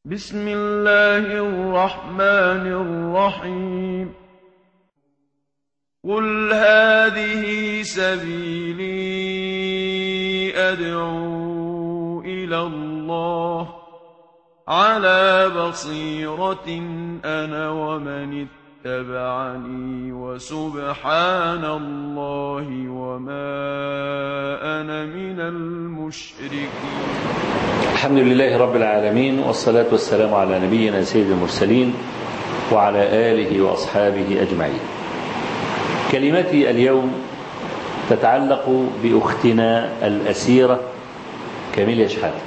بسم الله الرحمن الرحيم قل هذه سبيلي أدعو إلى الله على بصيرة أنا ومن اتبعني وسبحان الله وما أنا من المشركين الحمد لله رب العالمين والصلاة والسلام على نبينا سيد المرسلين وعلى آله وأصحابه أجمعين كلمتي اليوم تتعلق بأختنا الأسيرة كاميليا شحاتة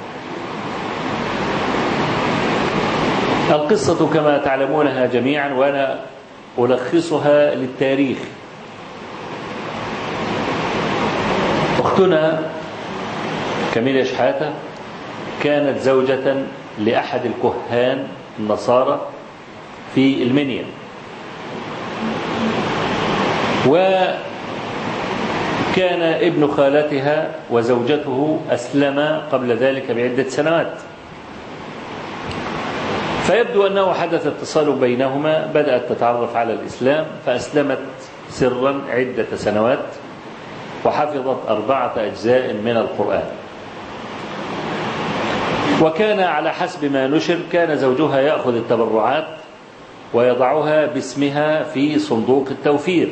القصة كما تعلمونها جميعا وأنا ألخصها للتاريخ أختنا كاميليا شحاتة كانت زوجة لأحد الكهان النصارى في المنيا وكان ابن خالتها وزوجته أسلما قبل ذلك بعدة سنوات فيبدو أنه حدث اتصال بينهما بدأت تتعرف على الإسلام فأسلمت سرا عدة سنوات وحفظت أربعة أجزاء من القرآن وكان على حسب ما نشر كان زوجها يأخذ التبرعات ويضعها باسمها في صندوق التوفير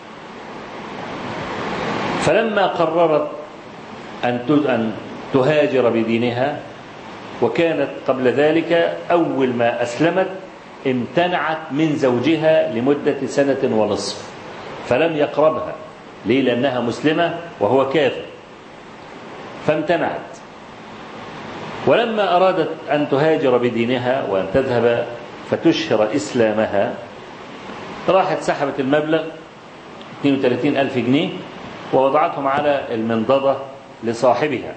فلما قررت أن تهاجر بدينها وكانت قبل ذلك أول ما أسلمت امتنعت من زوجها لمدة سنة ونصف فلم يقربها ليه لأنها مسلمة وهو كافر فامتنعت ولما أرادت أن تهاجر بدينها وأن تذهب فتشهر إسلامها راحت سحبت المبلغ 32 ألف جنيه ووضعتهم على المنضدة لصاحبها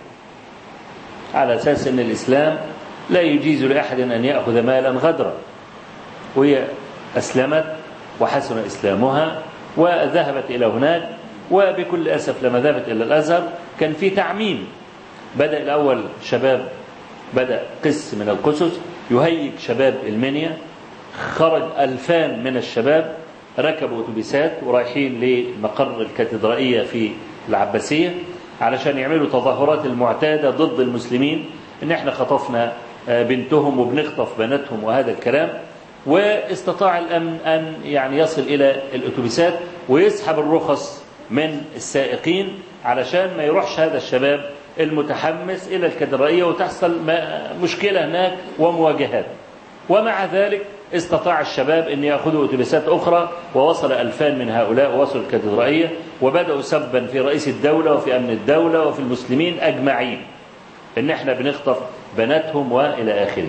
على أساس أن الإسلام لا يجيز لأحد أن يأخذ مالا غدرا وهي أسلمت وحسن إسلامها وذهبت إلى هناك وبكل أسف لما ذهبت إلى الأزهر كان في تعميم بدأ الأول شباب بدأ قس من القسس يهيج شباب المنيا خرج ألفان من الشباب ركبوا أتوبيسات ورايحين لمقر الكاتدرائية في العباسية علشان يعملوا تظاهرات المعتادة ضد المسلمين ان احنا خطفنا بنتهم وبنخطف بناتهم وهذا الكلام واستطاع الامن ان يعني يصل الى الاتوبيسات ويسحب الرخص من السائقين علشان ما يروحش هذا الشباب المتحمس الى الكاتدرائيه وتحصل مشكله هناك ومواجهات ومع ذلك استطاع الشباب أن يأخذوا أتوبيسات أخرى ووصل ألفان من هؤلاء ووصلوا الكاتدرائية وبدأوا سبا في رئيس الدولة وفي أمن الدولة وفي المسلمين أجمعين إن إحنا بنخطف بناتهم وإلى آخره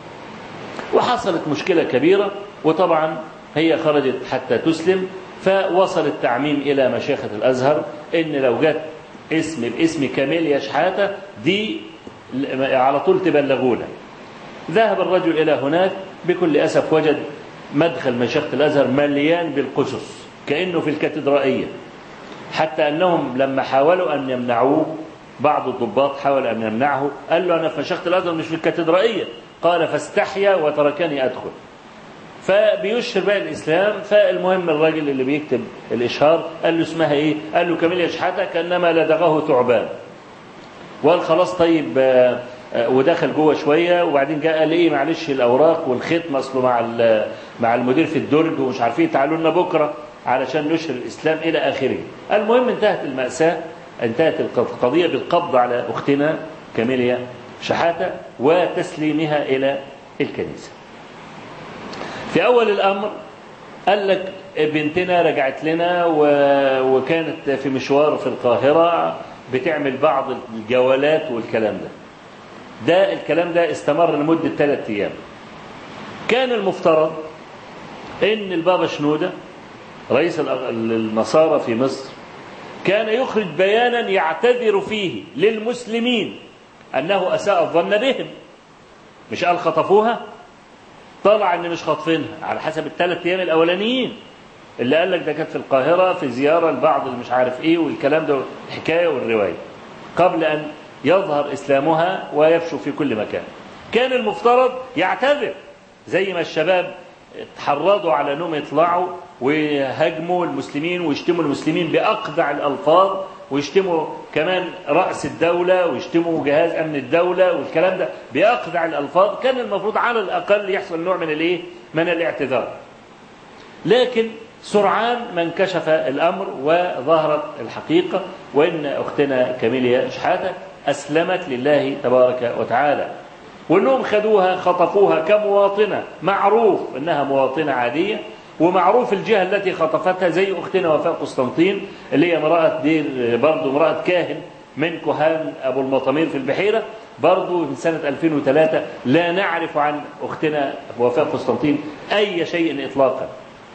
وحصلت مشكلة كبيرة وطبعا هي خرجت حتى تسلم فوصل التعميم إلى مشيخة الأزهر إن لو جت اسم باسم كاميليا شحاتة دي على طول تبلغونا ذهب الرجل إلى هناك بكل أسف وجد مدخل مشيخة الأزهر مليان بالقسس كأنه في الكاتدرائية حتى أنهم لما حاولوا أن يمنعوه بعض الضباط حاول أن يمنعه قال له أنا في مشيخة الأزهر مش في الكاتدرائية قال فاستحيا وتركني أدخل فبيشهر بقى الإسلام فالمهم الراجل اللي بيكتب الإشهار قال له اسمها إيه قال له كاميليا شحاتة كأنما لدغه ثعبان وقال خلاص طيب ودخل جوه شويه وبعدين جاء قال ايه معلش الاوراق والختم اصله مع مع المدير في الدرج ومش عارفين تعالوا لنا بكره علشان نشر الاسلام الى اخره. المهم انتهت الماساه انتهت القضيه بالقبض على اختنا كاميليا شحاته وتسليمها الى الكنيسه. في اول الامر قال لك بنتنا رجعت لنا وكانت في مشوار في القاهره بتعمل بعض الجولات والكلام ده. ده الكلام ده استمر لمدة ثلاثة أيام كان المفترض أن البابا شنودة رئيس النصارى في مصر كان يخرج بيانا يعتذر فيه للمسلمين أنه أساء الظن بهم مش قال خطفوها طلع ان مش خاطفينها على حسب الثلاث ايام الاولانيين اللي قال لك ده كانت في القاهره في زياره لبعض اللي مش عارف ايه والكلام ده الحكايه والروايه قبل ان يظهر اسلامها ويفشو في كل مكان كان المفترض يعتذر زي ما الشباب اتحرضوا على انهم يطلعوا ويهاجموا المسلمين ويشتموا المسلمين باقدع الالفاظ ويشتموا كمان راس الدوله ويشتموا جهاز امن الدوله والكلام ده باقدع الالفاظ كان المفروض على الاقل يحصل نوع من الايه؟ من الاعتذار. لكن سرعان ما انكشف الامر وظهرت الحقيقه وان اختنا كاميليا شحاته اسلمت لله تبارك وتعالى. وانهم خدوها خطفوها كمواطنه معروف انها مواطنه عاديه ومعروف الجهه التي خطفتها زي اختنا وفاء قسطنطين اللي هي امراه دير برضه امراه كاهن من كهان ابو المطامير في البحيره برضه من سنه 2003 لا نعرف عن اختنا وفاء قسطنطين اي شيء اطلاقا.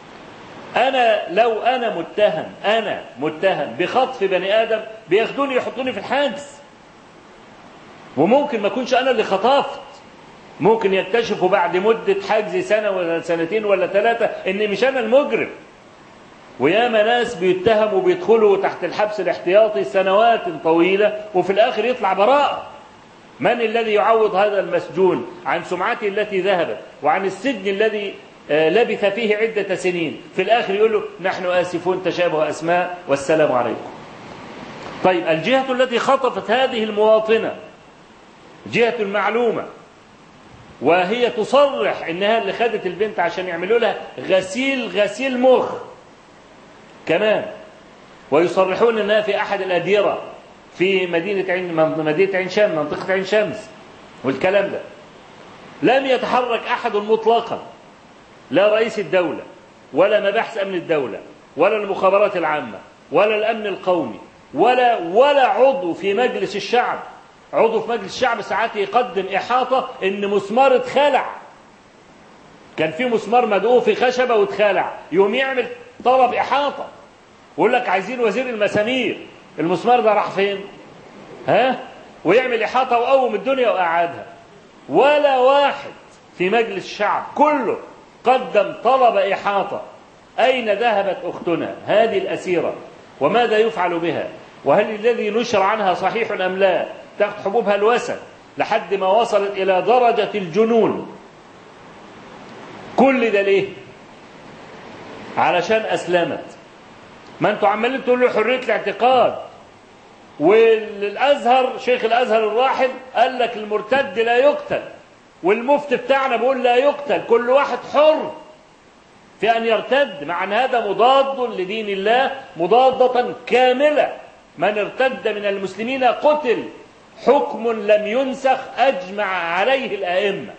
انا لو انا متهم انا متهم بخطف بني ادم بياخدوني يحطوني في الحجز. وممكن ما اكونش انا اللي خطفت ممكن يكتشفوا بعد مدة حجز سنة ولا سنتين ولا ثلاثة إن مش أنا المجرم وياما ناس بيتهموا وبيدخلوا تحت الحبس الاحتياطي سنوات طويلة وفي الآخر يطلع براءة من الذي يعوض هذا المسجون عن سمعته التي ذهبت وعن السجن الذي لبث فيه عدة سنين في الآخر يقول له نحن آسفون تشابه أسماء والسلام عليكم طيب الجهة التي خطفت هذه المواطنة جهة المعلومة وهي تصرح انها اللي خدت البنت عشان يعملوا لها غسيل غسيل مخ كمان ويصرحون انها في احد الاديره في مدينه عين مدينه عين شمس منطقه عين شمس والكلام ده لم يتحرك احد مطلقا لا رئيس الدوله ولا مباحث امن الدوله ولا المخابرات العامه ولا الامن القومي ولا ولا عضو في مجلس الشعب عضو في مجلس الشعب ساعات يقدم إحاطة إن مسمار اتخلع كان في مسمار مدقوق في خشبة واتخلع يقوم يعمل طلب إحاطة ويقول لك عايزين وزير المسامير المسمار ده راح فين؟ ها؟ ويعمل إحاطة وقوم الدنيا وقعدها ولا واحد في مجلس الشعب كله قدم طلب إحاطة أين ذهبت أختنا هذه الأسيرة وماذا يفعل بها وهل الذي نشر عنها صحيح أم لا تاخد حبوبها الوسن لحد ما وصلت إلى درجة الجنون كل ده ليه علشان أسلمت ما انتوا عمالين تقولوا حرية الاعتقاد والازهر شيخ الازهر الراحل قال لك المرتد لا يقتل والمفتي بتاعنا بيقول لا يقتل كل واحد حر في ان يرتد مع ان هذا مضاد لدين الله مضادة كاملة من ارتد من المسلمين قتل حكم لم ينسخ اجمع عليه الائمة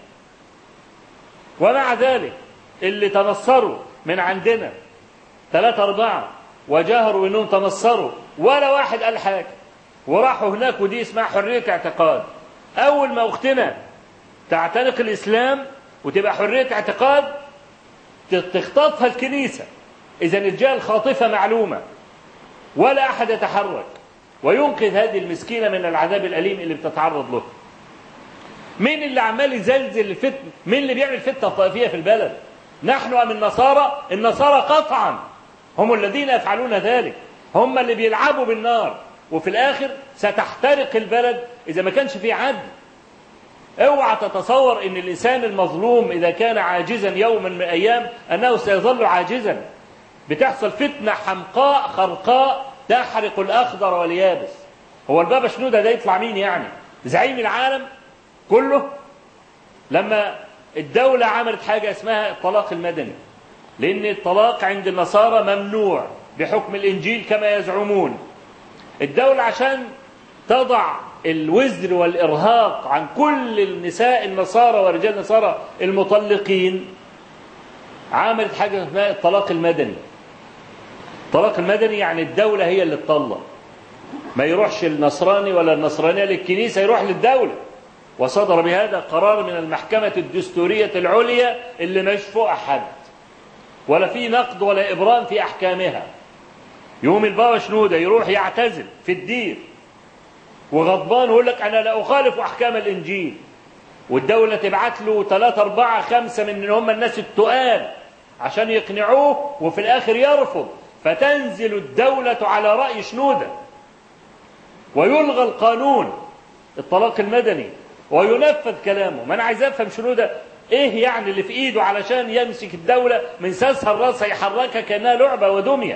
ومع ذلك اللي تنصروا من عندنا ثلاثة أربعة وجاهروا انهم تنصروا ولا واحد قال حاجه وراحوا هناك ودي اسمها حريه اعتقاد اول ما اختنا تعتنق الاسلام وتبقى حريه اعتقاد تخطفها الكنيسه اذا الجهه الخاطفه معلومه ولا احد يتحرك وينقذ هذه المسكينه من العذاب الاليم اللي بتتعرض له مين اللي عمال يزلزل الفتن مين اللي بيعمل فتنه طائفيه في البلد نحن ام النصارى النصارى قطعا هم الذين يفعلون ذلك هم اللي بيلعبوا بالنار وفي الاخر ستحترق البلد اذا ما كانش في عدل اوعى تتصور ان الانسان المظلوم اذا كان عاجزا يوما من الايام انه سيظل عاجزا بتحصل فتنه حمقاء خرقاء تحرق الاخضر واليابس هو البابا شنوده ده يطلع مين يعني زعيم العالم كله لما الدوله عملت حاجه اسمها الطلاق المدني لأن الطلاق عند النصارى ممنوع بحكم الإنجيل كما يزعمون الدولة عشان تضع الوزر والإرهاق عن كل النساء النصارى ورجال النصارى المطلقين عملت حاجة اسمها الطلاق المدني الطلاق المدني يعني الدولة هي اللي تطلق ما يروحش النصراني ولا النصرانية للكنيسة يروح للدولة وصدر بهذا قرار من المحكمة الدستورية العليا اللي مش فوق حد ولا في نقد ولا إبرام في أحكامها يوم البابا شنودة يروح يعتزل في الدير وغضبان ويقول لك أنا لا أخالف أحكام الإنجيل والدولة تبعت له ثلاثة أربعة خمسة من هم الناس التقال عشان يقنعوه وفي الآخر يرفض فتنزل الدولة على رأي شنودة ويلغى القانون الطلاق المدني وينفذ كلامه ما انا عايز افهم شنو ده ايه يعني اللي في ايده علشان يمسك الدولة من ساسها الراس يحركها كانها لعبة ودمية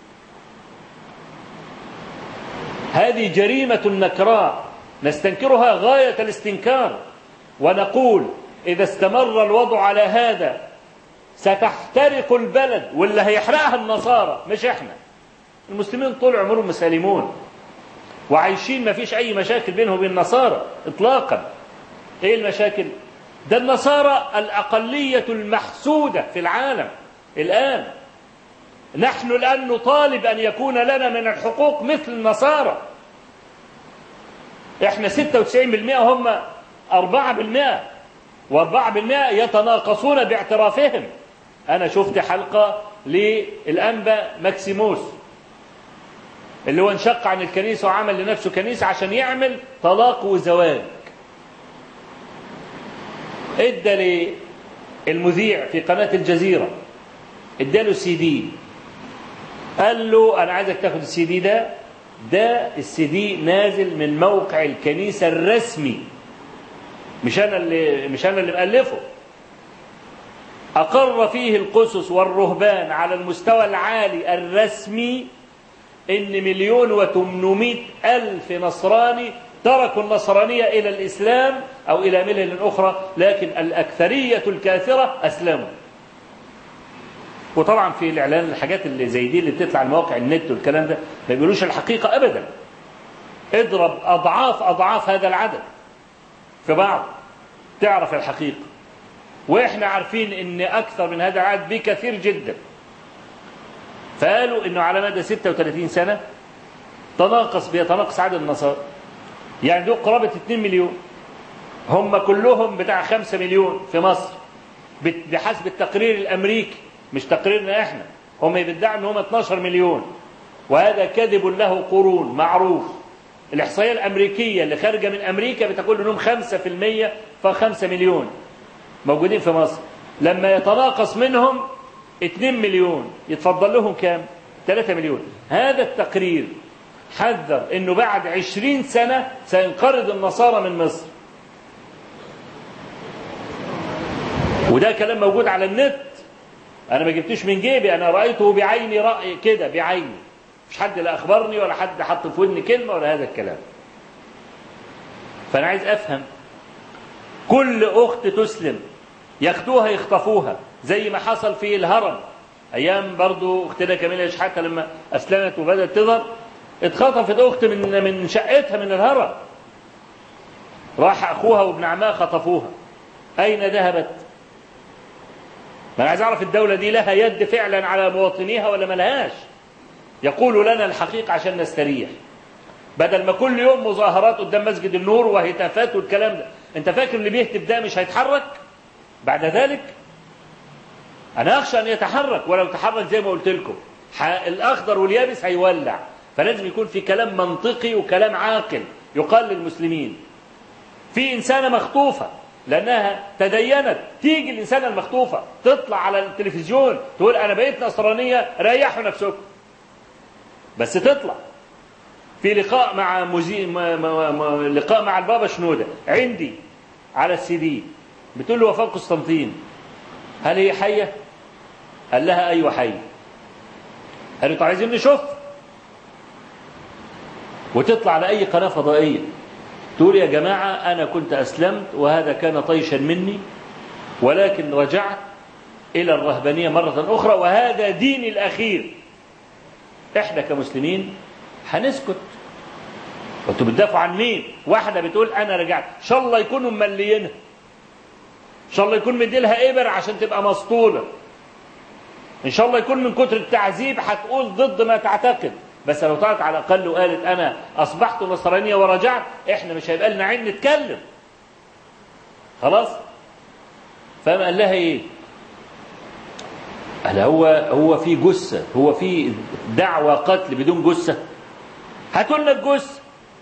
هذه جريمة نكراء نستنكرها غاية الاستنكار ونقول إذا استمر الوضع على هذا ستحترق البلد واللي هيحرقها النصارى مش احنا المسلمين طول عمرهم مسالمون وعايشين ما فيش أي مشاكل بينهم وبين النصارى إطلاقا إيه المشاكل؟ ده النصارى الأقلية المحسودة في العالم الآن نحن الآن نطالب أن يكون لنا من الحقوق مثل النصارى احنا 96% هم 4% و4% يتناقصون باعترافهم أنا شفت حلقة للأنبا ماكسيموس اللي هو انشق عن الكنيسة وعمل لنفسه كنيسة عشان يعمل طلاق وزواج ادى للمذيع في قناة الجزيرة اداله سي دي قال له انا عايزك تاخد السي دي ده ده السي دي نازل من موقع الكنيسة الرسمي مش انا اللي مش انا اللي مؤلفه أقر فيه القسس والرهبان على المستوى العالي الرسمي إن مليون وتمنمائة ألف نصراني تركوا النصرانية إلى الإسلام أو إلى ملل أخرى لكن الأكثرية الكاثرة أسلموا وطبعا في الإعلان الحاجات اللي زي دي اللي بتطلع على مواقع النت والكلام ده ما بيقولوش الحقيقة أبدا اضرب أضعاف أضعاف هذا العدد في بعض تعرف الحقيقة واحنا عارفين ان اكثر من هذا العدد بكثير جدا فقالوا انه على مدى 36 سنة تناقص بيتناقص عدد النصارى يعني دول قرابة 2 مليون هم كلهم بتاع 5 مليون في مصر بحسب التقرير الامريكي مش تقريرنا احنا هم بيدعوا ان هم 12 مليون وهذا كذب له قرون معروف الاحصائيه الامريكيه اللي خارجه من امريكا بتقول انهم 5% ف5 مليون موجودين في مصر لما يتناقص منهم 2 مليون يتفضل لهم كام 3 مليون هذا التقرير حذر انه بعد 20 سنه سينقرض النصارى من مصر وده كلام موجود على النت انا ما جبتوش من جيبي انا رايته بعيني راي كده بعيني مش حد لا اخبرني ولا حد حط في ودني كلمه ولا هذا الكلام فانا عايز افهم كل اخت تسلم ياخدوها يخطفوها زي ما حصل في الهرم ايام برضو اختنا كاميلا شحاته لما اسلمت وبدات تظهر اتخطفت اخت من من شقتها من الهرم راح اخوها وابن عمها خطفوها اين ذهبت ما انا عايز اعرف الدوله دي لها يد فعلا على مواطنيها ولا ملهاش يقول لنا الحقيقه عشان نستريح بدل ما كل يوم مظاهرات قدام مسجد النور وهتافات والكلام ده انت فاكر اللي بيهتف ده مش هيتحرك بعد ذلك انا اخشى ان يتحرك ولو تحرك زي ما قلت لكم الاخضر واليابس هيولع فلازم يكون في كلام منطقي وكلام عاقل يقال للمسلمين في انسانه مخطوفه لانها تدينت تيجي الانسانه المخطوفه تطلع على التلفزيون تقول انا بقيت نصرانيه ريحوا نفسكم بس تطلع في لقاء مع مزي... ما... ما... ما... لقاء مع البابا شنوده عندي على السي دي بتقول له وفاة قسطنطين هل هي حيه؟ قال لها ايوه حيه قالوا طب عايزين نشوف وتطلع على اي قناه فضائيه تقول يا جماعه انا كنت اسلمت وهذا كان طيشا مني ولكن رجعت الى الرهبانيه مره اخرى وهذا ديني الاخير احنا كمسلمين هنسكت وانتوا بتدافعوا عن مين؟ واحده بتقول انا رجعت، ان شاء الله يكونوا ممليينها. ان شاء الله يكون مديلها ابر عشان تبقى مسطوله. ان شاء الله يكون من كتر التعذيب هتقول ضد ما تعتقد، بس لو طلعت على الاقل وقالت انا اصبحت نصرانيه ورجعت، احنا مش هيبقى لنا عين نتكلم. خلاص؟ فقام قال لها ايه؟ قال هو هو في جثه هو في دعوى قتل بدون جثه هاتوا لنا الجثه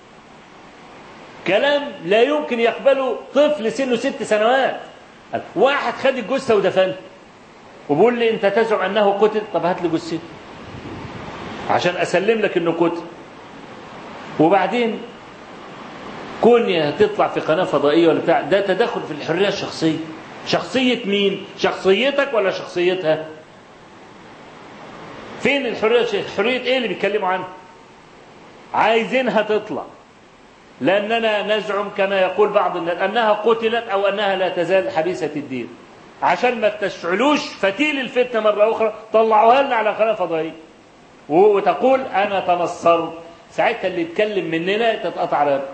كلام لا يمكن يقبله طفل سنه ست سنوات واحد خد الجثه ودفنها وبيقول لي انت تزعم انه قتل طب هات لي جثته عشان اسلم لك انه قتل وبعدين كون تطلع في قناة فضائية ولا بتاع ده تدخل في الحرية الشخصية شخصية مين شخصيتك ولا شخصيتها فين الحرية حرية ايه اللي بيتكلموا عنها عايزينها تطلع لأننا نزعم كما يقول بعض الناس أنها قتلت أو أنها لا تزال حبيسة الدين عشان ما تشعلوش فتيل الفتنة مرة أخرى طلعوها لنا على قناة فضائية وتقول أنا تنصرت ساعتها اللي يتكلم مننا تتقطع رقبته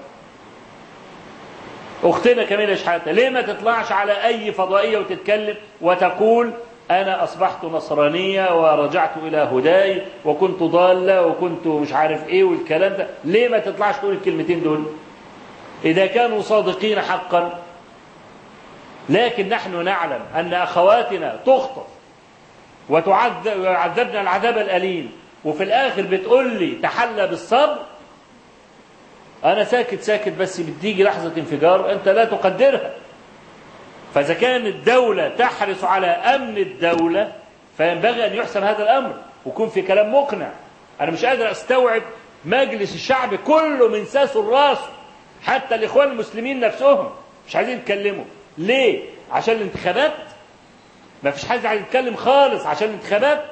اختنا كميلة شحاتة ليه ما تطلعش على اي فضائية وتتكلم وتقول انا اصبحت نصرانية ورجعت الى هداي وكنت ضالة وكنت مش عارف ايه والكلام ده ليه ما تطلعش تقول الكلمتين دول اذا كانوا صادقين حقا لكن نحن نعلم ان اخواتنا تخطف وتعذبن العذاب الاليم وفي الاخر بتقول لي تحلى بالصبر أنا ساكت ساكت بس بتيجي لحظة انفجار أنت لا تقدرها فإذا كان الدولة تحرص على أمن الدولة فينبغي أن يحسن هذا الأمر ويكون في كلام مقنع أنا مش قادر أستوعب مجلس الشعب كله من ساسه لراسه حتى الإخوان المسلمين نفسهم مش عايزين يتكلموا ليه؟ عشان الانتخابات؟ ما فيش حد عايز يتكلم خالص عشان الانتخابات؟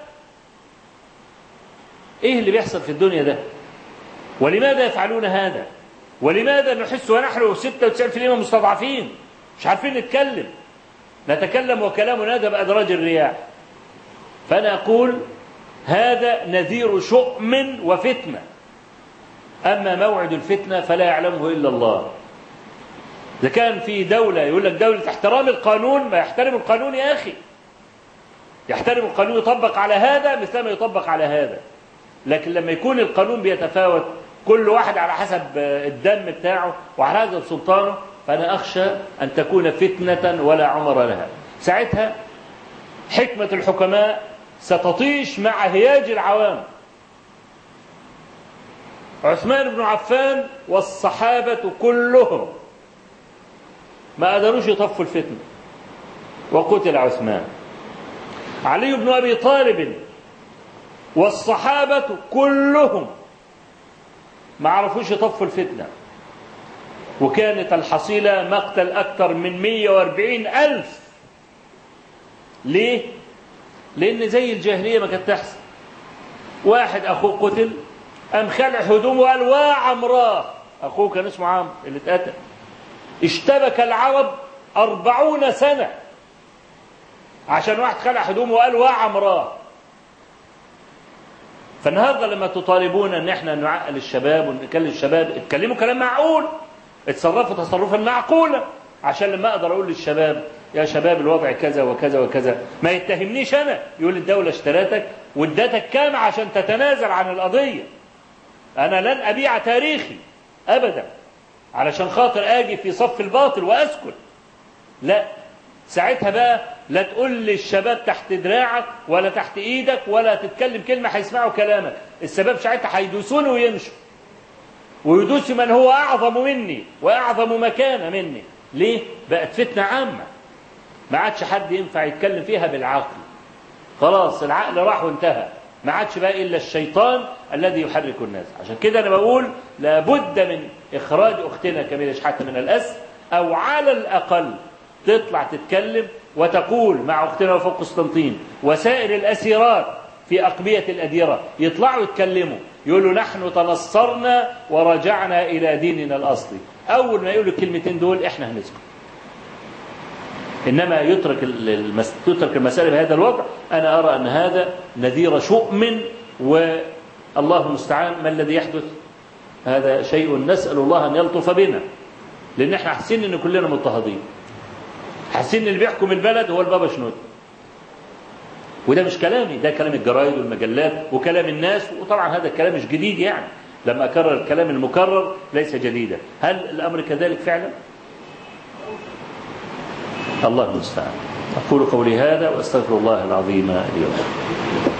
ايه اللي بيحصل في الدنيا ده؟ ولماذا يفعلون هذا؟ ولماذا نحس ونحن 96% مستضعفين مش عارفين نتكلم نتكلم وكلامنا هذا بأدراج الرياح فأنا أقول هذا نذير شؤم وفتنة أما موعد الفتنة فلا يعلمه إلا الله إذا كان في دولة يقول لك دولة احترام القانون ما يحترم القانون يا أخي يحترم القانون يطبق على هذا مثل ما يطبق على هذا لكن لما يكون القانون بيتفاوت كل واحد على حسب الدم بتاعه وعلى حسب سلطانه فأنا أخشى أن تكون فتنة ولا عمر لها ساعتها حكمة الحكماء ستطيش مع هياج العوام عثمان بن عفان والصحابة كلهم ما قدروش يطفوا الفتنة وقتل عثمان علي بن أبي طالب والصحابة كلهم ما عرفوش يطفوا الفتنة وكانت الحصيلة مقتل أكثر من 140 ألف ليه؟ لأن زي الجاهلية ما كانت تحصل واحد أخوه قتل قام خلع هدومه وقال وعمراه أخوه كان اسمه عمرو اللي اتقتل اشتبك العرب أربعون سنة عشان واحد خلع هدومه وقال وعمراه فالنهارده لما تطالبون ان احنا نعقل الشباب ونكلم الشباب اتكلموا كلام معقول اتصرفوا تصرفا معقولا عشان لما اقدر اقول للشباب يا شباب الوضع كذا وكذا وكذا ما يتهمنيش انا يقول الدوله اشتراتك وادتك كام عشان تتنازل عن القضيه انا لن ابيع تاريخي ابدا علشان خاطر اجي في صف الباطل واسكت لا ساعتها بقى لا تقول للشباب تحت دراعك ولا تحت ايدك ولا تتكلم كلمة هيسمعوا كلامك الشباب ساعتها هيدوسوني ويمشوا ويدوس من هو أعظم مني وأعظم مكانة مني ليه؟ بقت فتنة عامة ما عادش حد ينفع يتكلم فيها بالعقل خلاص العقل راح وانتهى ما عادش بقى إلا الشيطان الذي يحرك الناس عشان كده أنا بقول لابد من إخراج أختنا كميلة شحاتة من الأسر أو على الأقل تطلع تتكلم وتقول مع أختنا وفوق قسطنطين وسائر الأسيرات في أقبية الأديرة يطلعوا يتكلموا يقولوا نحن تنصرنا ورجعنا إلى ديننا الأصلي أول ما يقولوا الكلمتين دول إحنا هنسكت إنما يترك المس... تترك المسألة بهذا الوضع أنا أرى أن هذا نذير شؤم والله المستعان ما الذي يحدث هذا شيء نسأل الله أن يلطف بنا لأن احنا حاسين أن كلنا مضطهدين حاسين ان اللي بيحكم البلد هو البابا شنود وده مش كلامي ده كلام الجرايد والمجلات وكلام الناس وطبعا هذا الكلام مش جديد يعني لما اكرر الكلام المكرر ليس جديدا هل الامر كذلك فعلا الله المستعان اقول قولي هذا واستغفر الله العظيم لي ولكم